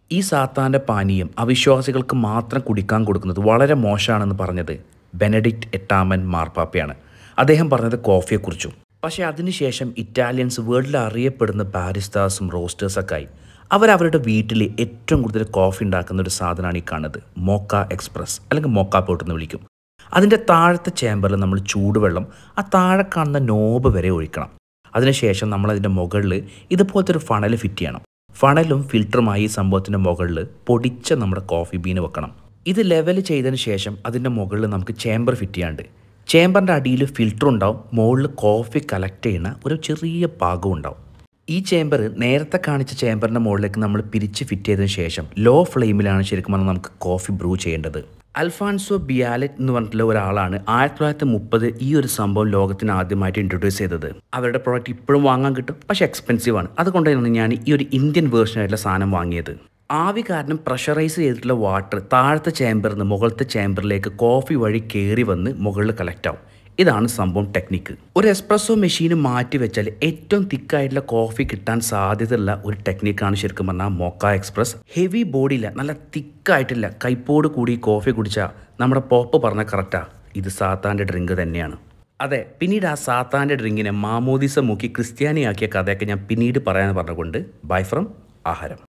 ഈ സാത്താൻ്റെ പാനീയം അവിശ്വാസികൾക്ക് മാത്രം കുടിക്കാൻ കൊടുക്കുന്നത് വളരെ മോശമാണെന്ന് പറഞ്ഞത് ബെനഡിക്റ്റ് എട്ടാമൻ മാർപ്പാപ്പയാണ് അദ്ദേഹം പറഞ്ഞത് കോഫിയെക്കുറിച്ചും പക്ഷേ അതിനുശേഷം ഇറ്റാലിയൻസ് വേൾഡിൽ അറിയപ്പെടുന്ന ബാരിസ്റ്റാസും റോസ്റ്റേഴ്സൊക്കെ ആയി അവരവരുടെ വീട്ടിൽ ഏറ്റവും കൂടുതൽ കോഫി ഉണ്ടാക്കുന്ന ഒരു സാധനമാണ് ഈ കാണുന്നത് മോക്ക എക്സ്പ്രസ് അല്ലെങ്കിൽ മോക്ക പോട്ട് എന്ന് വിളിക്കും അതിൻ്റെ താഴത്തെ ചേമ്പറിൽ നമ്മൾ ചൂടുവെള്ളം ആ താഴെ കാണുന്ന നോബ് വരെ ഒഴിക്കണം അതിനുശേഷം നമ്മൾ അതിൻ്റെ മുകളിൽ ഇതുപോലത്തെ ഒരു ഫണൽ ഫിറ്റ് ചെയ്യണം ഫണലും ഫിൽറ്ററുമായി ഈ സംഭവത്തിൻ്റെ മുകളിൽ പൊടിച്ച നമ്മുടെ കോഫി ബീന് വെക്കണം ഇത് ലെവൽ ചെയ്തതിന് ശേഷം അതിൻ്റെ മുകളിൽ നമുക്ക് ചേമ്പർ ഫിറ്റ് ചെയ്യാണ്ട് ചേമ്പറിൻ്റെ അടിയിൽ ഫിൽറ്റർ ഉണ്ടാവും മുകളിൽ കോഫി കളക്ട് ചെയ്യുന്ന ഒരു ചെറിയ പാകം ഉണ്ടാവും ഈ ചേമ്പർ നേരത്തെ കാണിച്ച ചേമ്പറിൻ്റെ മുകളിലേക്ക് നമ്മൾ പിരിച്ച് ഫിറ്റ് ചെയ്തതിന് ശേഷം ലോ ഫ്ലെയിമിലാണ് ശരിക്കും പറഞ്ഞാൽ നമുക്ക് കോഫി ബ്രൂ ചെയ്യേണ്ടത് അൽഫാൻസോ ബിയാലറ്റ് എന്ന് പറഞ്ഞിട്ടുള്ള ഒരാളാണ് ആയിരത്തി തൊള്ളായിരത്തി മുപ്പത് ഈ ഒരു സംഭവം ലോകത്തിന് ആദ്യമായിട്ട് ഇൻട്രൊഡ്യൂസ് ചെയ്തത് അവരുടെ പ്രോഡക്റ്റ് ഇപ്പോഴും വാങ്ങാൻ കിട്ടും പക്ഷേ എക്സ്പെൻസീവ് ആണ് അതുകൊണ്ടാണ് ഞാൻ ഈ ഒരു ഇന്ത്യൻ വേർഷനായിട്ടുള്ള സാധനം വാങ്ങിയത് ആവി കാരണം പ്രഷറൈസ് ചെയ്തിട്ടുള്ള വാട്ടർ താഴത്തെ ചേമ്പറിൽ നിന്ന് മുകളിലത്തെ ചേമ്പറിലേക്ക് കോഫി വഴി കയറി വന്ന് മുകളിൽ കളക്ട് ആവും ഇതാണ് സംഭവം ടെക്നിക്ക് ഒരു എസ്പ്രസോ മെഷീന് മാറ്റി വെച്ചാൽ ഏറ്റവും തിക്കായിട്ടുള്ള കോഫി കിട്ടാൻ സാധ്യതയുള്ള ഒരു ടെക്നിക്കാണ് ശരിക്കും പറഞ്ഞാൽ മോക്ക എക്സ്പ്രസ് ഹെവി ബോഡിയില്ല നല്ല തിക്കായിട്ടില്ല കൈപ്പോട് കൂടി കോഫി കുടിച്ചാൽ നമ്മുടെ പോപ്പ് പറഞ്ഞ കറക്റ്റാ ഇത് സാത്താൻ്റെ ഡ്രിങ്ക് തന്നെയാണ് അതെ പിന്നീട് ആ സാത്താൻ്റെ ഡ്രിങ്കിനെ മാമോദിസ മുക്കി ക്രിസ്ത്യാനിയാക്കിയ കഥയൊക്കെ ഞാൻ പിന്നീട് പറയാൻ പറഞ്ഞുകൊണ്ട് ബൈ ഫ്രം ആഹാരം